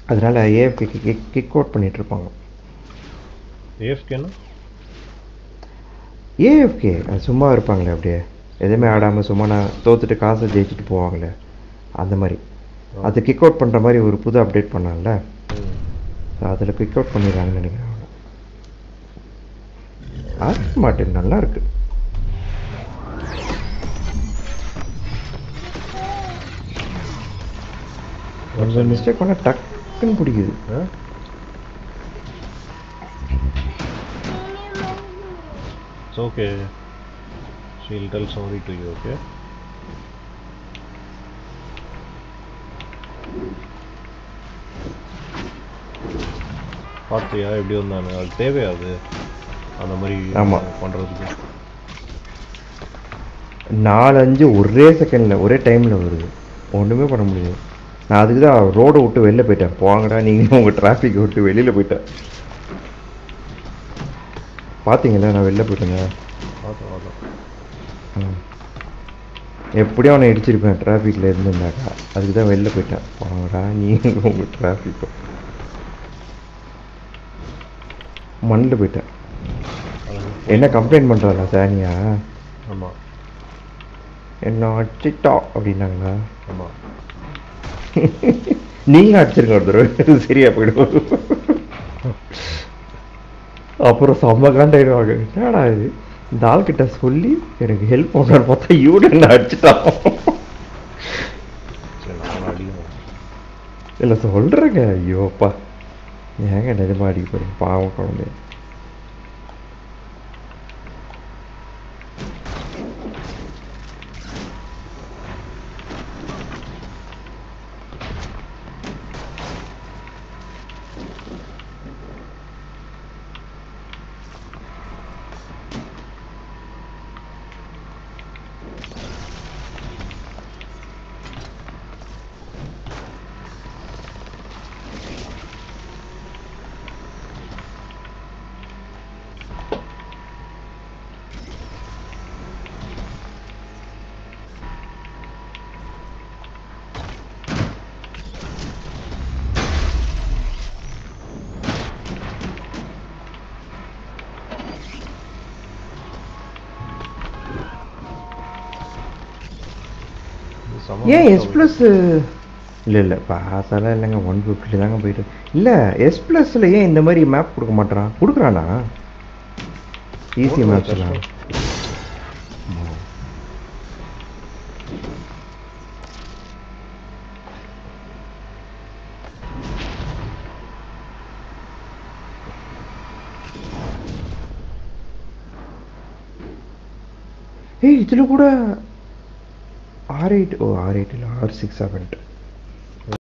அதனால AFK kick kick out பண்ணிட்டு இருப்பாங்க ஏஎஃப்கேனா ஏஎஃப்கே அது சும்மா இருப்பாங்களே அப்படியே எதுவுமே ஆடாமல் சும்மா நான் தோத்துட்டு காசை ஜெயிச்சுட்டு போவாங்களே அந்த மாதிரி அது கிக் அவுட் பண்ணுற மாதிரி ஒரு புது அப்டேட் பண்ணாங்கல்ல அதில் கிக் அவுட் பண்ணிடுறாங்கன்னு நினைக்கிறேன் அவங்க ஆஸ்டன் மார்ட்டின் நல்லா இருக்கு ஒரு மிஸ்டேக் பண்ணால் டக்குன்னு பிடிக்குது It's okay. She'll tell sorry to you, okay? பார்த்தியா எப்படி வந்தானு அது தேவையாது அந்த மாதிரி ஆமா. பண்றதுக்கு நாலு அஞ்சு ஒரே செகண்டில் ஒரே டைமில் வருது ஒன்றுமே பண்ண முடியாது நான் அதுக்கு தான் ரோடை விட்டு வெளில போயிட்டேன் போங்கடா நீங்கள் உங்கள் டிராஃபிக் விட்டு வெளியில் போயிட்டேன் பார்த்தீங்களா நான் வெளில போயிட்டேங்க பார்த்தோம் பார்த்தோம் ம். எப்படியும் அவனை இடிச்சிருப்பேன் டிராஃபிக்கில் இருந்திருந்தாக்கா அதுக்கு தான் வெளில போயிட்டேன் போங்கடா நீங்கள் உங்கள் டிராஃபிக் மண்ணில் போயிட்டேன் என்ன கம்ப்ளைண்ட் பண்ணுறாரா சானியா ஆமா என்ன அடிச்சிட்டா அப்படின்னாங்களா ஆமா நீங்களும் அடிச்சிருங்க ஒரு தடவை சரியா போயிடும் அப்புறம் செம்ம காண்டாயிடுவாங்க என்னடா இது இந்த ஆள்கிட்ட சொல்லி எனக்கு ஹெல்ப் பண்ணான்னு பார்த்தா இவனு என்ன அடிச்சிட்டான் சரி நான் அடிக்கணும் இல்லை சொல்கிறேங்க ஐயோப்பா ஏங்க நிஜமா அடிக்க போறீங்க பாவம் குழந்தை இது செம ஏன் mess எஸ் ஆகுது. ப்ளஸ் இல்லை இல்லை பாசாலாம் இல்லைங்க ஒன் ஃபிஃப்டியில் தாங்க போயிட்டு இல்லை எஸ் ப்ளஸில் ஏன் இந்த மாதிரி மேப் கொடுக்க மாட்டேறான் கொடுக்குறானா ஈஸி போடுறது மேப்ஸ்லாம் கஷ்டம். ஏய் இதில் கூட R eight O R eight இல்லை ஆர் சிக்ஸ் செவன்ட்டு